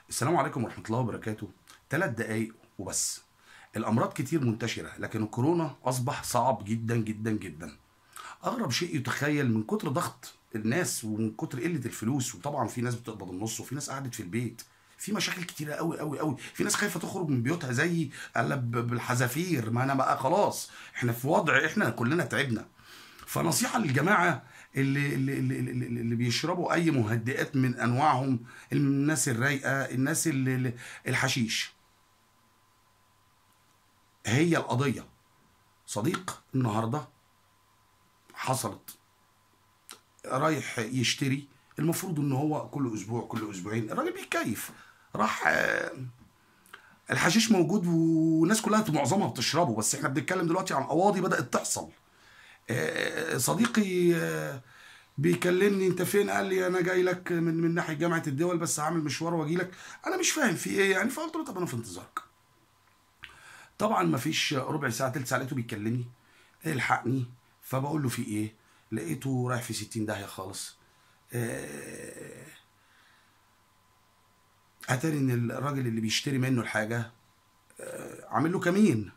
السلام عليكم ورحمة الله وبركاته ثلاث دقايق وبس الأمراض كتير منتشرة لكن الكورونا أصبح صعب جدا جدا جدا أغرب شيء يتخيل من كتر ضغط الناس ومن كتر قلة الفلوس وطبعا في ناس بتقبض النص وفي ناس قعدت في البيت في مشاكل كتيرة قوي قوي قوي في ناس خايفة تخرج من بيوتها زي قلب بالحذافير ما أنا بقى خلاص احنا في وضع احنا كلنا تعبنا فنصيحة للجماعة اللي, اللي, اللي, اللي, اللي بيشربوا أي مهدئات من أنواعهم الناس الرايقة الناس اللي اللي- الحشيش هي القضية صديق النهاردة حصلت رايح يشتري المفروض ان هو كل اسبوع كل اسبوعين الراجل بيتكيف راح آه، الحشيش موجود والناس كلها معظمها بتشربه بس احنا بنتكلم دلوقتي عن قواضي بدأت تحصل آه، صديقي آه، بيكلمني انت فين قال لي انا جاي لك من من ناحيه جامعه الدول بس هعمل مشوار واجي لك انا مش فاهم في ايه يعني فقلت له طب انا في انتظارك طبعا ما فيش ربع ساعه تلت ساعه لقيته بيكلمني الحقني فبقول له في ايه لقيته رايح في 60 داهيه خالص آه، اتاري ان الراجل اللي بيشتري منه الحاجه آه، عامل له كمين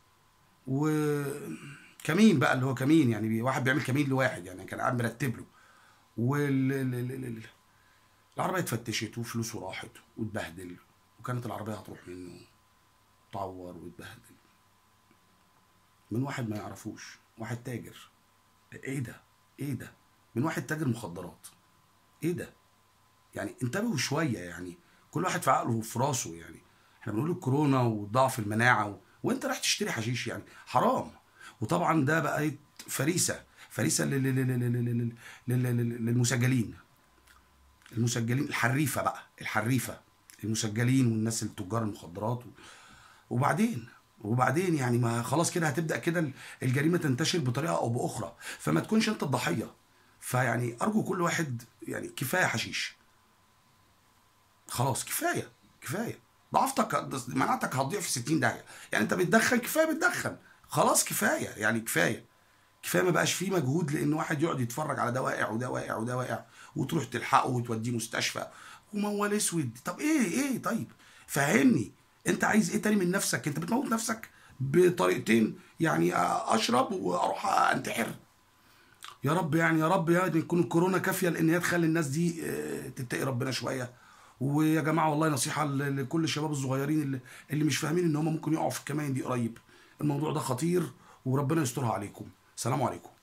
وكمين بقى اللي هو كمين يعني بي- واحد بيعمل كمين لواحد يعني كان قاعد مرتب له وال ال- ال- ال- ال- العربيه اتفتشت وفلوسه راحت واتبهدل وكانت العربيه هتروح منه تعور واتبهدل من واحد ما يعرفوش واحد تاجر ايه ده ايه ده من واحد تاجر مخدرات ايه ده يعني انتبهوا شويه يعني كل واحد في عقله وفي راسه يعني احنا بنقول الكورونا وضعف المناعه و... وانت رايح تشتري حشيش يعني حرام وطبعا ده بقى فريسه فريسه لل... لل... لل... لل... لل... لل... لل... للمسجلين المسجلين الحريفه بقى الحريفه المسجلين والناس التجار المخدرات و... وبعدين وبعدين يعني ما خلاص كده هتبدا كده الجريمه تنتشر بطريقه او باخرى فما تكونش انت الضحيه فيعني ارجو كل واحد يعني كفايه حشيش خلاص كفايه كفايه ضعفتك مناعتك هتضيع في 60 داهيه يعني انت بتدخن كفايه بتدخن خلاص كفايه يعني كفايه كفايه ما بقاش فيه مجهود لان واحد يقعد يتفرج على ده واقع وده واقع وده واقع وتروح تلحقه وتوديه مستشفى وموال اسود طب ايه ايه طيب فهمني انت عايز ايه تاني من نفسك انت بتموت نفسك بطريقتين يعني اشرب واروح انتحر يا رب يعني يا رب يعني تكون الكورونا كافيه لان هي تخلي الناس دي آه، تتقي ربنا شويه ويا جماعه والله نصيحه ل- لكل الشباب الصغيرين اللي, اللي مش فاهمين ان هم ممكن يقعوا في الكمائن دي قريب الموضوع ده خطير وربنا يسترها عليكم سلام عليكم